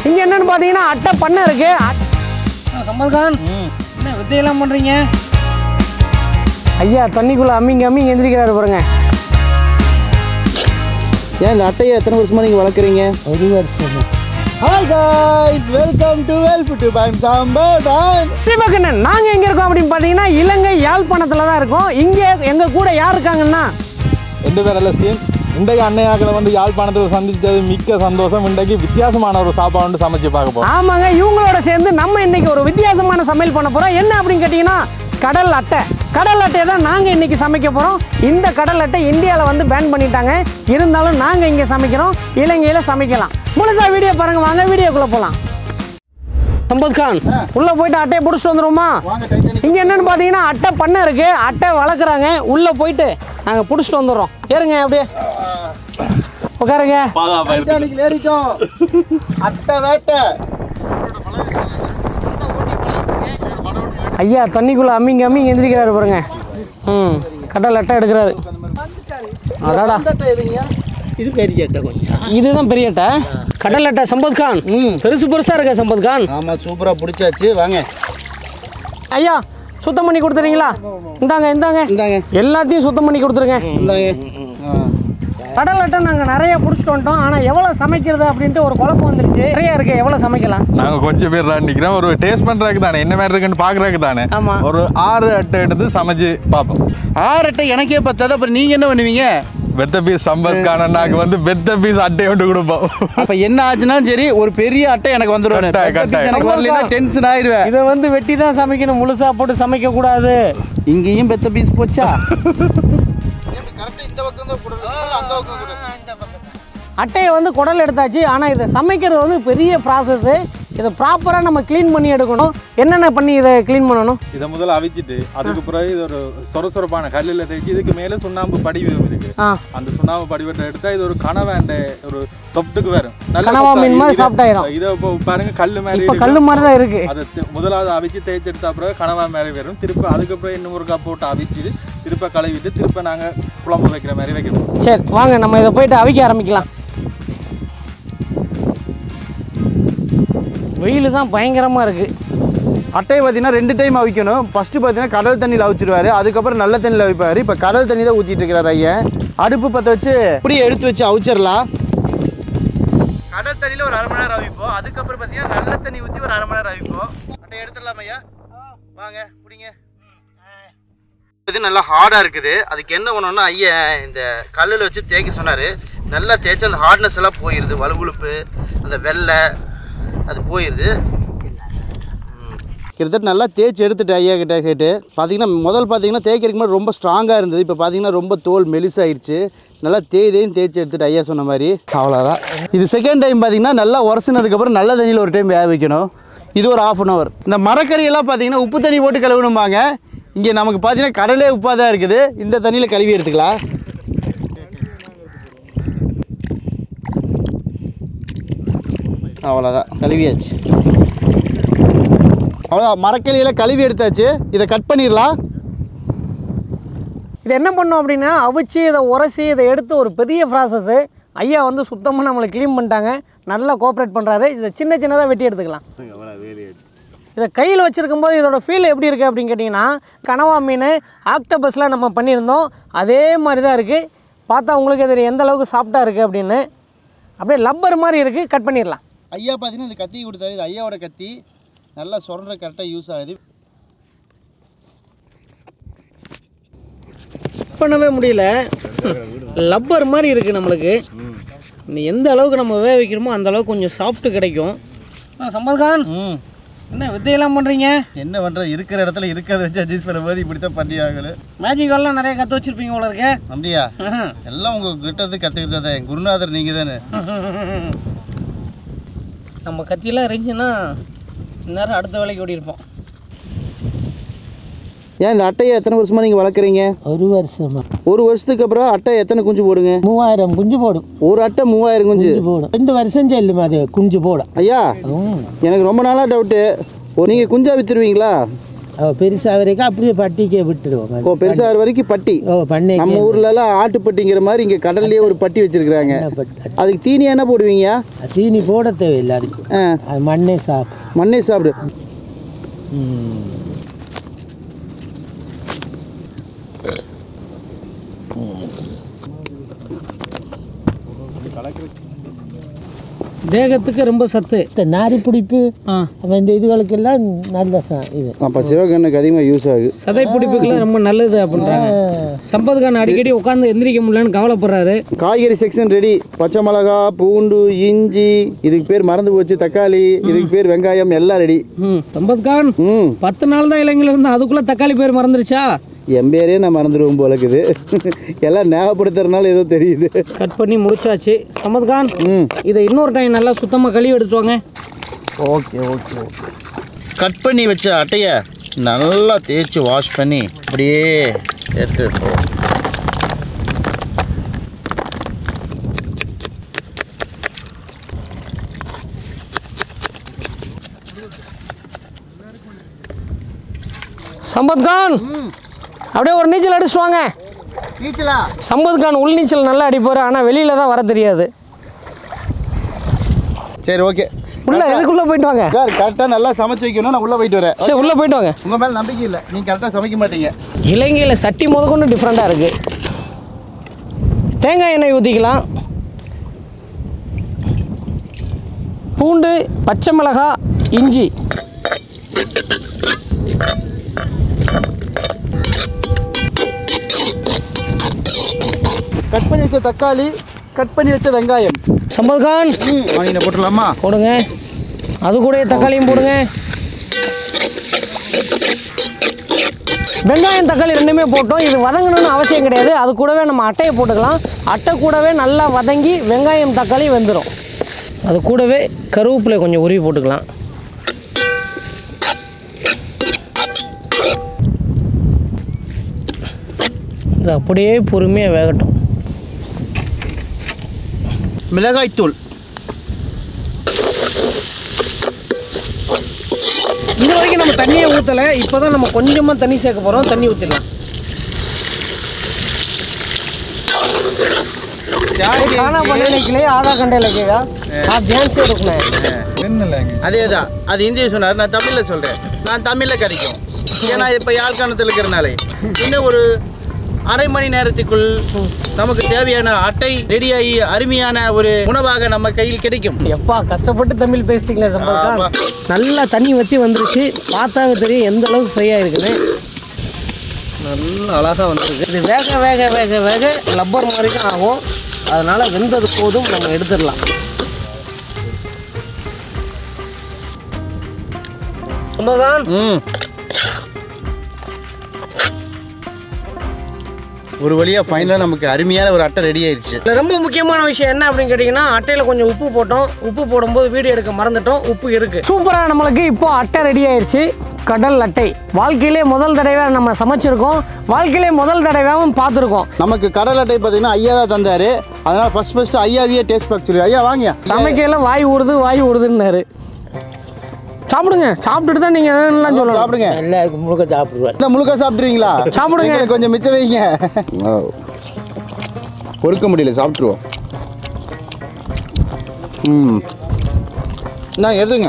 இங்கே என்னன்னு பார்த்தீங்கன்னா அட்டை பண்ணை இருக்கு சம்பத்கான் ம் என்ன வித்தையெல்லாம் பண்ணுறீங்க ஐயா தண்ணிக்குள்ளே அம்மிங்க அம்மிங்க எந்திரிக்கிறாரு பாருங்க ஏன் இந்த அட்டையை எத்தனை வருஷமா நீங்கள் வளர்க்குறீங்க ஒரு வருஷம் ஹாய் காய்ஸ் வெல்கம் டு வெல்ஃப் டு பைம் சாம்பதான் சிவகண்ணன் நாங்கள் எங்கே இருக்கோம் அப்படின்னு பார்த்தீங்கன்னா இலங்கை யாழ்ப்பாணத்தில் தான் இருக்கோம் இங்கே எங்கள் கூட யார் இருக்காங்கன்னா ரெண்டு பேர் எல்லாம் இன்றைக்கு அன்னையாக்களை வந்து யாழ்ப்பாணத்தில் சந்தித்தது மிக்க சந்தோஷம் இன்றைக்கு வித்தியாசமான ஒரு சாப்பாடு வந்து சமைச்சு பார்க்க போகிறோம் ஆமாங்க இவங்களோட சேர்ந்து நம்ம இன்னைக்கு ஒரு வித்தியாசமான சமையல் பண்ண போகிறோம் என்ன அப்படின்னு கேட்டிங்கன்னா கடல் அட்டை கடல் அட்டையை தான் நாங்கள் இன்னைக்கு சமைக்க போகிறோம் இந்த கடல் அட்டை இந்தியாவில் வந்து பேன் பண்ணிட்டாங்க இருந்தாலும் நாங்கள் இங்கே சமைக்கிறோம் இலங்கையில் சமைக்கலாம் முழுசா வீடியோ பாருங்க வாங்க வீடியோக்குள்ளே போகலாம் சம்பத் கான் உள்ளே போயிட்டு அட்டையை பிடிச்சிட்டு வந்துருவோமா வாங்க டைட்டானிக் இங்கே என்னன்னு பார்த்தீங்கன்னா அட்டை பண்ணை இருக்கு அட்டை வளர்க்குறாங்க உள்ளே போயிட்டு நாங்கள் பிடிச்சிட்டு வந்துடுறோம் ஏறுங்க அப்படியே உட்காருங்க டைட்டானிக் ஏறிட்டோம் அட்டை வேட்டை ஐயா தண்ணிக்குள்ளே அம்மிங்க அம்மிங்க எந்திரிக்கிறாரு பாருங்க ம் கடல் அட்டை எடுக்கிறாரு அடாடா இந்த அட்டை எதுங்க இது பெரிய அட்டை கொஞ்சம் இதுதான் பெரிய அட்டை கடல் அட்டை சம்பத் கான் ம் பெருசு பெருசாக இருக்கா சம்பத் கான் ஆமாம் சூப்பராக பிடிச்சாச்சு வாங்க ஐயா சுத்தம் பண்ணி கொடுத்துறீங்களா இந்தாங்க இந்தாங்க இந்தாங்க எல்லாத்தையும் சுத்தம் பண்ணி கொடுத்துருங்க இந்தாங்க ஆ கடல் அட்டை நாங்கள் நிறைய பிடிச்சிட்டு வந்துட்டோம் ஆனால் எவ்வளோ சமைக்கிறது அப்படின்ட்டு ஒரு குழப்பம் வந்துருச்சு நிறைய இருக்கு எவ்வளோ சமைக்கலாம் நாங்கள் கொஞ்சம் பேர் தான் நிற்கிறோம் ஒரு டேஸ்ட் பண்ணுறதுக்கு தானே என்ன மாதிரி இருக்குன்னு பார்க்குறதுக்கு தானே ஆமா. ஒரு ஆறு அட்டை எடுத்து சமைச்சு பார்ப்போம் ஆறு அட்டை எனக்கே பத்தாது அப்புறம் நீங்கள் என்ன பண்ணுவீங்க வெத்த பீஸ் சம்பத்கான நாங்கள் வந்து வெத்த பீஸ் அட்டை ஒன்று கொடுப்போம் அப்ப என்ன ஆச்சுனாலும் சரி ஒரு பெரிய அட்டை எனக்கு வந்துடும் கட்டாயம், கட்டாயம். எனக்கு வரலைன்னா டென்ஷன் ஆயிடுவேன் இதை வந்து வெட்டி தான் சமைக்கணும் முழுசா போட்டு சமைக்க கூடாது இங்கேயும் பெத்த பீஸ் போச்சா அட்டையை வந்து குடல் எடுத்தாச்சு ஆனால் இதை சமைக்கிறது வந்து பெரிய ப்ராசஸ்ஸு இதை ப்ராப்பராக நம்ம க்ளீன் பண்ணி எடுக்கணும் என்னென்ன பண்ணி இதை க்ளீன் பண்ணணும் இதை முதல்ல அவிச்சிட்டு அதுக்கு பிறகு இது ஒரு சொர சொரப்பான கல்லில் தேய்ச்சி இதுக்கு மேலே சுண்ணாம்பு படிவம் இருக்கு ஆ அந்த சுண்ணாம்பு படிவத்தை எடுத்தா இது ஒரு கனவாண்ட ஒரு சொப்ட்டுக்கு வரும் கனவா soft ஆ மீன் மாதிரி இதை- soft ஆயிரும். இதை இப்போ பாருங்க கல்லு மாதிரி இப்போ இருக்கு. கல் மாதிரி தான் இருக்குது அதை தி- முதலாவது அவிச்சு தேய்ச்சி எடுத்த அப்புறம் கனவா மாதிரி வரும் திருப்ப அதுக்கப்புறம் இன்னும் ஒரு கப் போட்டு அவிச்சு திருப்ப கழுவிட்டு திருப்ப நாங்கள் குழம்பு வைக்கிற மாதிரி வைக்கணும் சரி வாங்க நம்ம இதை போயிட்டு அவிக்க ஆரம்பிக்கலாம் வெயில் தான் பயங்கரமாக இருக்குது அட்டையை பார்த்தீங்கன்னா ரெண்டு டைம் அவிக்கணும் ஃபஸ்ட்டு பார்த்தீங்கன்னா கடல் தண்ணியில் அவிச்சிருவாரு அதுக்கப்புறம் நல்ல தண்ணியில் அவிப்பார் இப்போ கடல் தண்ணி தான் ஊற்றிட்டு இருக்கிறார் ஐயன் அடுப்பு பற்ற வச்சு இப்படியே எடுத்து வச்சு அவிச்சிடலாம் கடல் தண்ணியில் ஒரு அரை மணி நேரம் அவிப்போம் அதுக்கப்புறம் பார்த்தீங்கன்னா நல்ல தண்ணி ஊற்றி ஒரு அரை மணி நேரம் அவிப்போம் அட்டையை எடுத்துடலாம் ஐயா வாங்க பிடிங்க இது நல்லா ஹார்டாக இருக்குது அதுக்கு என்ன பண்ணணும்னா ஐயன் இந்த கல்லில் வச்சு தேய்க்க சொன்னார் நல்லா தேய்ச்சி அந்த ஹார்ட்னஸ் எல்லாம் போயிடுது வலுவழுப்பு அந்த வெள்ளை அது போயிடுது கிட்டத்தட்ட நல்லா தேய்ச்சி எடுத்துட்டு ஐயா கிட்ட கேட்டு பார்த்தீங்கன்னா முதல் பார்த்தீங்கன்னா தேய்க்கிறதுக்கு முன்னாடி ரொம்ப ஸ்ட்ராங்காக இருந்தது இப்போ பார்த்தீங்கன்னா ரொம்ப தோல் மெலிசாயிருச்சு நல்லா தேய் தேயும் தேய்ச்சி எடுத்துட்டு ஐயா சொன்ன மாதிரி அவ்வளோதான் இது செகண்ட் டைம் பார்த்தீங்கன்னா நல்லா உரசினதுக்கப்புறம் நல்ல தண்ணியில் ஒரு டைம் வேக வைக்கணும் இது ஒரு ஆஃப் அன் ஹவர் இந்த மரக்கறியெல்லாம் பார்த்தீங்கன்னா உப்பு தண்ணி போட்டு கழுவணும்பாங்க இங்கே நமக்கு பார்த்தீங்கன்னா கடலே உப்பாக தான் இருக்குது இந்த தண்ணியில் கழுவி எடுத்துக்கலாம் அவ்வளோதான் கழுவியாச்சு அவ்வளோதான் மரக்கிளையில் கழுவி எடுத்தாச்சு இதை கட் பண்ணிடலாம் இது என்ன பண்ணோம் அப்படின்னா அவிச்சு இதை உரசி இதை எடுத்து ஒரு பெரிய ப்ராசஸ்ஸு ஐயா வந்து சுத்தமாக நம்மளை க்ளீன் பண்ணிட்டாங்க நல்லா கோஆப்ரேட் பண்ணுறாரு இதை சின்ன சின்னதாக வெட்டி எடுத்துக்கலாம் இதை கையில் வச்சுருக்கும் போது இதோட ஃபீல் எப்படி இருக்குது அப்படின்னு கேட்டிங்கன்னா கனவா மீன் ஆக்டோபஸில் நம்ம பண்ணியிருந்தோம் அதே மாதிரி தான் இருக்குது பார்த்தா உங்களுக்கு தெரியும் எந்த அளவுக்கு சாஃப்டாக இருக்குது அப்படின்னு அப்படியே லப்பர் மாதிரி இருக்குது கட் பண்ணிடலாம் ஐயா பார்த்தீங்கன்னா இந்த கத்தி கொடுத்தாரு இது ஐயாவோட கத்தி நல்லா சொல்கிற கரெக்டாக யூஸ் ஆகுது பண்ணவே முடியல லப்பர் மாதிரி இருக்குது நம்மளுக்கு நீ எந்த அளவுக்கு நம்ம வேக வைக்கிறோமோ அந்த அளவுக்கு கொஞ்சம் சாஃப்ட் கிடைக்கும் சம்பத்கான் ம் என்ன வித்தையெல்லாம் பண்ணுறீங்க என்ன பண்ணுறது இருக்கிற இடத்துல இருக்கிறத வச்சு அட்ஜஸ்ட் பண்ணும்போது இப்படி தான் பண்ணி ஆகணும் மேஜிக் எல்லாம் நிறைய கற்று வச்சுருப்பீங்க போல இருக்க அப்படியா எல்லாம் உங்கள் கிட்ட இருந்து கற்றுக்கிட்டதே குருநாதர் நீங்கள் தானே நம்ம கத்தியெல்லாம் இருந்துச்சுன்னா இந்நேரம் அடுத்த வேலைக்கு ஓடி இருப்போம் ஏன் இந்த அட்டையை எத்தனை வருஷமாக நீங்கள் வளர்க்குறீங்க ஒரு வருஷமா ஒரு வருஷத்துக்கு அப்புறம் அட்டை எத்தனை குஞ்சு போடுங்க மூவாயிரம் குஞ்சு போடும் ஒரு அட்டை மூவாயிரம் குஞ்சு குஞ்சு போடும் ரெண்டு வருஷம் செல்லும் அது குஞ்சு போடும் ஐயா எனக்கு ரொம்ப நாளாக டவுட்டு நீங்கள் குஞ்சா விற்றுருவீங்களா ஓ பெருசாக வரைக்கும் அப்படியே பட்டிக்கே விட்டுடுவோம் ஓ பெருசாக வரைக்கும் பட்டி ஓ பண்ணை நம்ம ஊர்ல எல்லாம் ஆட்டுப்பட்டிங்கிற மாதிரி இங்கே கடல்லையே ஒரு பட்டி வச்சிருக்கிறாங்க பட்டி அதுக்கு தீனி என்ன போடுவீங்க தீனி போட தேவையில்லை அதுக்கு ஆ, அது மண்ணே சாப்பிடும் மண்ணே சாப்பிடு தேகத்துக்கு ரொம்ப சத்து இந்த நாரி பிடிப்பு ஆ அப்போ இந்த இதுகளுக்கெல்லாம் நல்ல ச இது அப்போ சிவகண்ணுக்கு அதிகமாக யூஸ் ஆகுது சதை பிடிப்புக்கெல்லாம் ரொம்ப நல்லது அப்படின்றாங்க சம்பத்கான் அடிக்கடி உட்காந்து எந்திரிக்க முடியலன்னு கவலைப்படுறாரு காய்கறி செக்ஷன் ரெடி பச்சை மிளகா பூண்டு இஞ்சி இதுக்கு பேர் மறந்து போச்சு தக்காளி இதுக்கு பேர் வெங்காயம் எல்லாம் ரெடி ம் சம்பத்கான் ம் பத்து நாள் தான் இளைஞர் இருந்தா அதுக்குள்ள தக்காளி பேர் மறந்துருச்சா என் பேரே நான் மறந்துடுவோம் போல இருக்குது எல்லாம் ஞாபகப்படுத்துறதுனால ஏதோ தெரியுது கட் பண்ணி முடிச்சாச்சு சம்பத்கான் ம் இதை இன்னொரு டைம் நல்லா சுத்தமாக கழுவி எடுத்துட்டு வாங்க ஓகே ஓகே ஓகே கட் பண்ணி வச்ச அட்டையை நல்லா தேய்ச்சி வாஷ் பண்ணி அப்படியே எடுத்து சம்பத்கான் அப்படியே ஒரு நீச்சல் அடிச்சுட்டு வாங்க நீச்சலா சம்பத்கான் உள் நீச்சல் நல்லா அடிப்பார் ஆனால் வெளியில தான் வர தெரியாது சரி ஓகே உள்ள எதுக்குள்ளே போயிட்டு வாங்க சார் கரெக்டாக நல்லா சமைச்சு வைக்கணும் நான் உள்ளே போயிட்டு வரேன் சரி உள்ளே போயிட்டு வாங்க உங்கள் மேலே நம்பிக்கை இல்லை நீங்கள் கரெக்டாக சமைக்க மாட்டீங்க இலங்கையில் சட்டி முதற்கொண்டு டிஃப்ரெண்ட்டாக இருக்குது தேங்காய் எண்ணெய் ஊற்றிக்கலாம் பூண்டு பச்சை மிளகாய் இஞ்சி கட் பண்ணி வச்ச தக்காளி கட் பண்ணி வச்ச வெங்காயம் சம்பத்கான் ஆனியனை போட்டுடலாமா போடுங்க அது கூட தக்காளியும் போடுங்க வெங்காயம் தக்காளி ரெண்டுமே போட்டோம் இது வதங்கணும்னு அவசியம் கிடையாது அது கூடவே நம்ம அட்டையை போட்டுக்கலாம் அட்டை கூடவே நல்லா வதங்கி வெங்காயம் தக்காளி வெந்துடும் அது கூடவே கருவேப்பிலை கொஞ்சம் உருவி போட்டுக்கலாம் இது அப்படியே பொறுமையாக வேகட்டும் மிளகாய்த்தூள் இது வரைக்கும் நம்ம தண்ணியை ஊற்றலை இப்போ தான் நம்ம கொஞ்சமாக தண்ணி சேர்க்க போகிறோம் தண்ணி ஊற்றிடலாம் खाना बनाने के लिए आधा घंटे लगेगा आप ध्यान से रुकना है அதே தான் அது இந்திய சொன்னார் நான் தமிழில் சொல்கிறேன் நான் தமிழில் கிடைக்கும் ஏன்னா இப்போ யாழ்ப்பாணத்தில் இருக்கிறனாலே இன்னும் ஒரு அரை மணி நேரத்துக்குள் நமக்கு தேவையான அட்டை ரெடியாகி அருமையான ஒரு உணவாக நம்ம கையில் கிடைக்கும் எப்பா கஷ்டப்பட்டு தமிழ் பேசிட்டீங்களே ஆமா. சம்பளம் நல்லா தண்ணி வற்றி வந்துருச்சு பார்த்தாவே தெரியும் எந்த அளவுக்கு ஃப்ரீயாக இருக்குன்னு நல்லா அழகாக வந்துருக்கு இது வேக வேக வேக வேக லப்பர் மாதிரி தான் ஆகும் அதனால் வெந்தது போதும் நம்ம எடுத்துடலாம் சம்பதான் ம் ஒரு வழியாக ஃபைனலாக நமக்கு அருமையான ஒரு அட்டை ரெடி ஆயிடுச்சு இதில் ரொம்ப முக்கியமான விஷயம் என்ன அப்படின்னு கேட்டிங்கன்னா அட்டையில் கொஞ்சம் உப்பு போட்டோம் உப்பு போடும்போது வீடியோ எடுக்க மறந்துட்டோம் உப்பு இருக்கு சூப்பராக நம்மளுக்கு இப்போ அட்டை ரெடி ஆயிடுச்சு கடல் அட்டை வாழ்க்கையிலே முதல் தடவை நம்ம சமைச்சிருக்கோம் வாழ்க்கையிலே முதல் தடவையாகவும் பார்த்துருக்கோம் நமக்கு கடல் அட்டை பார்த்தீங்கன்னா ஐயா தான் தந்தார் அதனால் ஃபஸ்ட் ஃபஸ்ட்டு ஐயாவையே டேஸ்ட் பார்க்க சொல்லி ஐயா வாங்க சமைக்கையில் வாய் ஊறுது வாய் ஊறுதுன்னாரு சாப்பிடுங்க சாப்பிட்டுட்டு தான் நீங்கள் எல்லாம் சொல்லலாம் சாப்பிடுங்க நல்லா இருக்கும் முழுக்க சாப்பிடுவார் இந்த முழுக்க சாப்பிட்றீங்களா சாப்பிடுங்க. எங்களுக்கு கொஞ்சம் மிச்சம் வைங்க பொறுக்க முடியல சாப்பிட்ருவோம் ம் நான் எடுத்துங்க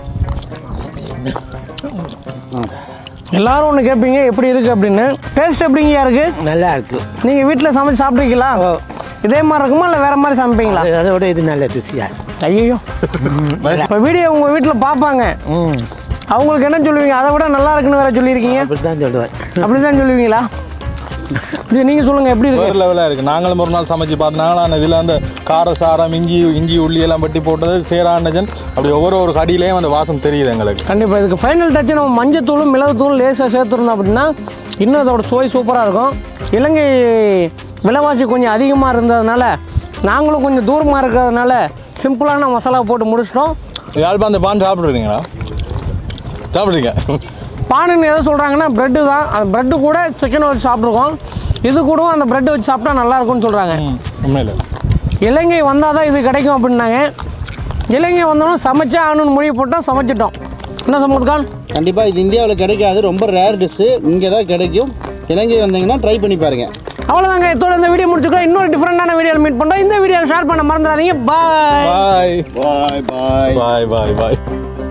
எல்லாரும் ஒன்று கேட்பீங்க எப்படி இருக்குது அப்படின்னு டேஸ்ட் எப்படிங்கயா இருக்குது நல்லா இருக்கு நீங்கள் வீட்டில் சமைச்சு சாப்பிட்ருக்கீங்களா இதே மாதிரி இருக்குமா இல்லை வேறு மாதிரி சமைப்பீங்களா அது- அதை விட இது நல்ல ருசியா இருக்கு. ஐயோ இப்போ வீடியோ உங்கள் வீட்டில் பார்ப்பாங்க ம் அவங்களுக்கு என்ன சொல்லுவீங்க அதை விட நல்லா இருக்குன்னு வேற சொல்லியிருக்கீங்க அப்படி தான் சொல்லுவேன் அப்படி தான் சொல்லுவீங்களா இது நீங்கள் சொல்லுங்கள் எப்படி இருக்கு வேறு லெவலாக இருக்குது நாங்களும் ஒரு நாள் சமைச்சு பார்த்தனால நான் இதில் அந்த கார சாரம் இஞ்சி இஞ்சி உள்ளி எல்லாம் வெட்டி போட்டது சேராண்டஜன் அப்படி ஒவ்வொரு ஒரு கடியிலையும் அந்த வாசம் தெரியுது எங்களுக்கு கண்டிப்பாக இதுக்கு ஃபைனல் டச்சு நம்ம மஞ்சத்தூளும் மிளகுத்தூளும் லேசாக சேர்த்துருந்தோம் அப்படின்னா இன்னும் அதோட சுவை சூப்பராக இருக்கும் இலங்கை விலைவாசி கொஞ்சம் அதிகமாக இருந்ததுனால நாங்களும் கொஞ்சம் தூரமாக இருக்கிறதுனால சிம்பிளான மசாலா போட்டு முடிச்சிட்டோம் யாழ்ப்பாணம் பான் சாப்பிட்றீங்களா சாப்பிட்றீங்க பானுன்னு எதை சொல்கிறாங்கன்னா ப்ரெட்டு தான் அந்த ப்ரெட்டு கூட சிக்கனை வச்சு சாப்பிட்ருக்கோம் இது கூடவும் அந்த ப்ரெட்டு வச்சு சாப்பிட்டா நல்லா இருக்கும்னு சொல்கிறாங்க ம் உண்மையில் இலங்கை வந்தால் தான் இது கிடைக்கும் அப்படின்னாங்க இலங்கை வந்தோன்னா சமைச்சே ஆகணும்னு முடிவு போட்டோம் சமைச்சிட்டோம் என்ன சமூத் கான் கண்டிப்பாக இது இந்தியாவில் கிடைக்காது ரொம்ப ரேர் டிஷ்ஷு இங்கே தான் கிடைக்கும் இலங்கை வந்தீங்கன்னா ட்ரை பண்ணி பாருங்கள் அவ்வளோதாங்க இதோட இந்த வீடியோ முடிச்சுக்கிறோம் இன்னொரு டிஃப்ரெண்டான வீடியோவில் மீட் பண்ணுறோம் இந்த வீடியோ ஷேர் பண்ண மறந்துடாதீங்க பாய் பாய் பாய் பாய் பாய் பாய் பாய்